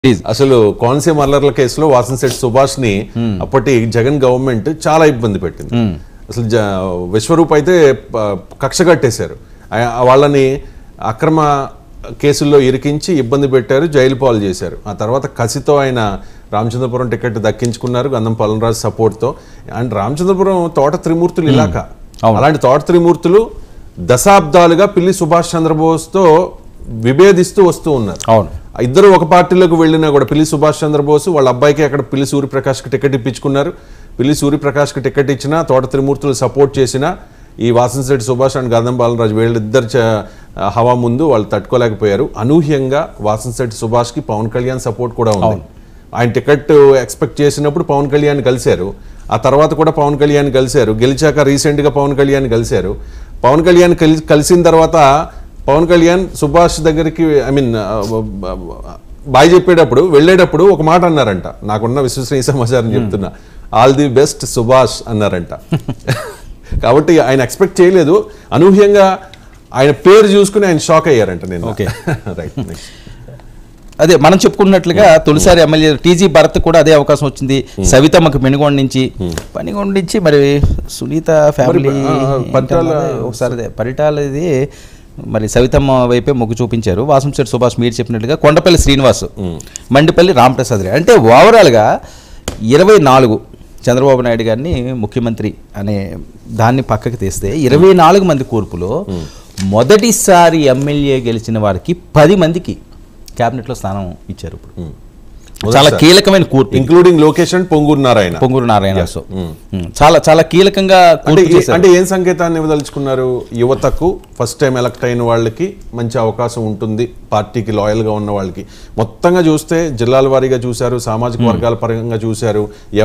Please అసలు కోనసీమ అల్లర్ల కేసులో వాసన్శెట్టి సుభాష్ ని అప్పటి జగన్ గవర్నమెంట్ చాలా ఇబ్బంది పెట్టింది అసలు జ- విశ్వరూప్ అయితే ప- కక్ష కట్టేశారు ఆ- వాళ్ళని అక్రమ కేసుల్లో ఇరికించి ఇబ్బంది పెట్టారు జైలు పాలు చేశారు ఆ తర్వాత కసితో ఆయన రామచంద్రపురం టికెట్ దక్కించుకున్నారు గంధం పలనరాజు సపోర్ట్తో అండ్ రామచంద్రపురం తోట త్రిమూర్తులు ఇలాక అలాంటి తోట త్రిమూర్తులు దశాబ్దాలుగా పిల్లి సుభాష్ చంద్రబోస్తో విభేదిస్తూ వస్తూ ఉన్నారు అవును ఇద్దరు ఒక పార్టీలోకి వెళ్ళినా కూడా పిల్లి సుభాష్ చంద్రబోస్ వాళ్ళ అబ్బాయికి అక్కడ పిల్లి సూర్యప్రకాష్కి టికెట్ ఇప్పించుకున్నారు పిల్లి సూర్యప్రకాష్కి టికెట్ ఇచ్చినా తోట త్రిమూర్తులు సపోర్ట్ చేసినా ఈ వాసనశెట్టి సుభాష్ అండ్ గంధం బాలరాజు వీళ్ళిద్దరు చ- హవా ముందు వాళ్ళు తట్టుకోలేకపోయారు అనూహ్యంగా వాసనశెట్టి సుభాష్కి పవన్ కళ్యాణ్ సపోర్ట్ కూడా ఉంది ఆయన టికెట్ ఎక్స్పెక్ట్ చేసినప్పుడు పవన్ కళ్యాణ్ కలిశారు ఆ తర్వాత కూడా పవన్ కళ్యాణ్ కలిశారు గెలిచాక రీసెంట్గా పవన్ కళ్యాణ్ కలిశారు పవన్ కళ్యాణ్ కలిసి కలిసిన తర్వాత పవన్ కళ్యాణ్ సుభాష్ దగ్గరికి ఐ మీన్ బాయ్ చెప్పేటప్పుడు వెళ్ళేటప్పుడు ఒక మాట అన్నారంట నాకున్న విశ్వసనీయ సమాచారం చెప్తున్నా ఆల్ ది బెస్ట్ సుభాష్ అన్నారంట కాబట్టి ఆయన ఎక్స్పెక్ట్ చేయలేదు అనూహ్యంగా ఆయన పేరు చూసుకుని ఆయన షాక్ అయ్యారంట నేను Okay. రైట్ నెక్స్ట్ అదే మనం చెప్పుకున్నట్లుగా తొలిసారి ఎమ్మెల్యే టీజీ భరత్ కూడా అదే అవకాశం వచ్చింది సవితమ్మకు పెనుగొండ నుంచి పెనుగొండ నుంచి మరి సునీత ఫ్యామిలీ ఆ, ఆ, పరిటాల- ఏంటన్నది ఒకసారి అదే పరిటాల ఇది మరి సవితమ్మ వైపే మొగ్గు చూపించారు వాసంశెట్టి సుభాష్ మీరు చెప్పినట్లుగా కొండపల్లి శ్రీనివాస్ మండిపల్లి రామప్రసాద్ రెడ్డి అంటే ఓవరాల్గా ఇరవై నాలుగు చంద్రబాబు నాయుడు గారిని ముఖ్యమంత్రి అనే దాన్ని పక్కకి తీస్తే ఇరవై నాలుగు మంది కూర్పులో మొదటిసారి ఎమ్మెల్యే గెలిచిన వారికి పది మందికి క్యాబినెట్లో స్థానం ఇచ్చారు ఇప్పుడు చాలా కీలకమైన కూర్పు including location Ponguru Narayana Ponguru Narayana so చాలా చాలా కీలకంగా అంటే కూర్పు ఏ- చేశారు అంటే ఏం సంకేతాన్ని ఇవ్వదలుచుకున్నారు యువతకు ఫస్ట్ టైం ఎలక్ట్ అయిన వాళ్ళకి మంచి అవకాశం ఉంటుంది పార్టీకి లాయల్ గా ఉన్న వాళ్ళకి మొత్తంగా చూస్తే జిల్లాల వారీగా చూశారు సామాజిక వర్గాల పరంగా చూశారు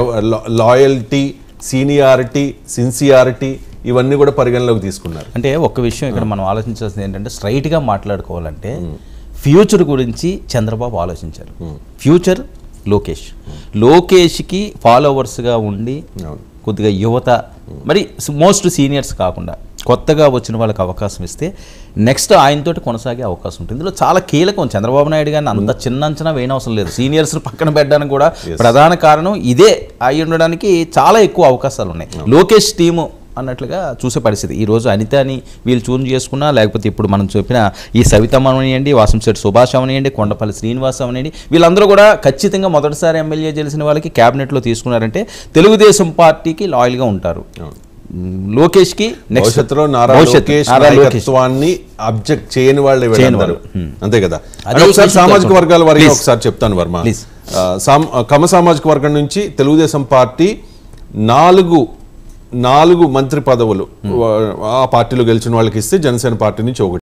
లాయల్టీ సీనియారిటీ సిన్సియారిటీ ఇవన్నీ కూడా పరిగణలోకి తీసుకున్నారు అంటే ఒక్క విషయం ఇక్కడ మనం ఆలోచించాల్సింది ఏంటంటే స్ట్రైట్గా మాట్లాడుకోవాలంటే ఫ్యూచర్ గురించి చంద్రబాబు ఆలోచించారు ఫ్యూచర్ లోకేష్ లోకేష్కి ఫాలోవర్స్గా ఉండి అవును. కొద్దిగా యువత మరి మోస్ట్ సీనియర్స్ కాకుండా కొత్తగా వచ్చిన వాళ్ళకి అవకాశం ఇస్తే నెక్స్ట్ ఆయనతోటి కొనసాగే అవకాశం ఉంటుంది ఇందులో చాలా కీలకం చంద్రబాబు నాయుడు గారిని అంత చిన్న అంచనా వేయనవసరం లేదు సీనియర్స్ పక్కన పెట్టడానికి కూడా ప్రధాన కారణం ఇదే అయి ఉండడానికి చాలా ఎక్కువ అవకాశాలు ఉన్నాయి లోకేష్ టీము అన్నట్లుగా చూసే పరిస్థితి ఈ రోజు అనితని వీళ్ళు చూన్ చేసుకున్నా లేకపోతే ఇప్పుడు మనం చెప్పిన ఈ సవితమ్మ అవనియండి వాసంశెట్టి సుభాష్ అవనియండి కొండపల్లి శ్రీనివాస్ అవనియండి వీళ్ళందరూ కూడా ఖచ్చితంగా మొదటిసారి ఎమ్మెల్యే గెలిచిన వాళ్ళకి క్యాబినెట్లో తీసుకున్నారంటే తెలుగుదేశం పార్టీకి లాయల్గా ఉంటారు మ్, లోకేష్కి నెక్స్ట్ భవిష్యత్తులో నారా భవిష్యత్తు, లోకేష్ నారా లోకేష్. నాయకత్వాన్ని అబ్జెక్ట్ చేయని వాళ్ళే వీళ్ళందరూ అంతే కదా అదే అంటే ఒకసారి విషయం సామాజిక తెలుసుకోండి. వర్గాల వారికి Please. ఒకసారి చెప్తాను వర్మ Please. ఆ, సామ్- కమ సామాజిక వర్గం నుంచి తెలుగుదేశం పార్టీ నాలుగు నాలుగు మంత్రి పదవులు ఆ పార్టీలో గెలిచిన వాళ్ళకి ఇస్తే జనసేన పార్టీ నుంచి ఒకటి